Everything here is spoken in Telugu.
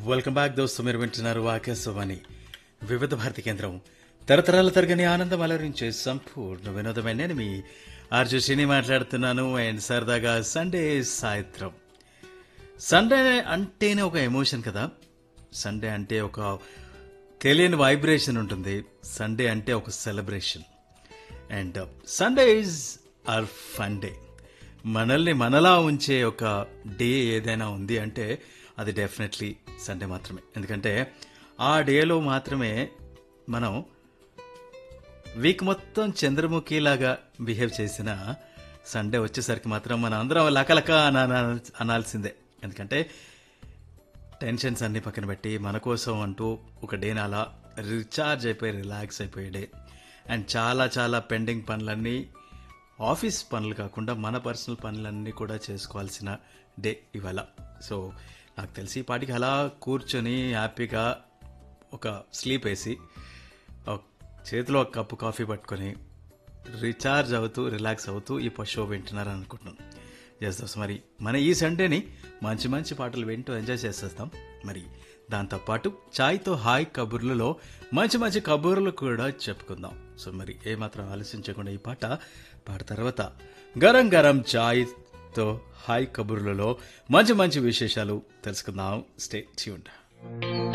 వెల్కమ్ బ్యాక్ దోస్తు మీరు వింటున్నారు ఆకాశవాణి వివిధ భారతి కేంద్రం తరతరాల తరగని ఆనందం అలరించే సంపూర్ణ వినోదమైన నేను మీ ఆర్జు శ్రీని మాట్లాడుతున్నాను అండ్ సరదాగా సండే సాయంత్రం సండే అంటేనే ఒక ఎమోషన్ కదా సండే అంటే ఒక తెలియని వైబ్రేషన్ ఉంటుంది సండే అంటే ఒక celebration and Sunday is our fun day మనల్ని మనలా ఉంచే ఒక డే ఏదైనా ఉంది అంటే అది డెఫినెట్లీ సండే మాత్రమే ఎందుకంటే ఆ డేలో మాత్రమే మనం వీక్ మొత్తం చంద్రముఖిలాగా బిహేవ్ చేసిన సండే వచ్చేసరికి మాత్రం మన అందరం లకలక అన- అన- అనాల్సిందే ఎందుకంటే టెన్షన్స్ అన్ని పక్కన పెట్టి మన కోసం అంటూ ఒక డేని అలా రీఛార్జ్ అయిపోయి రిలాక్స్ అయిపోయే డే అండ్ చాలా చాలా పెండింగ్ పనులన్నీ ఆఫీస్ పనులు కాకుండా మన పర్సనల్ పనులన్నీ కూడా చేసుకోవాల్సిన డే ఇవాళ సో నాకు తెలిసి ఈ పాటికి అలా కూర్చొని హ్యాపీగా ఒక స్లీప్ వేసి ఒక చేతిలో ఒక కప్పు కాఫీ పట్టుకొని రీఛార్జ్ అవుతూ రిలాక్స్ అవుతూ ఈ షో వింటున్నారు అనుకుంటున్నాను చేస్తాం మరి మన ఈ సండేని మంచి మంచి పాటలు వింటూ ఎంజాయ్ చేసేస్తాం మరి దాంతోపాటు చాయ్తో హాయ్ కబుర్లలో మంచి మంచి కబుర్లు కూడా చెప్పుకుందాం సో మరి ఏమాత్రం ఆలోచించకుండా ఈ పాట పాట తర్వాత గరం గరం చాయ్తో హాయ్ కబుర్లలో మంచి మంచి విశేషాలు తెలుసుకుందాం స్టే ట్యూన్డ్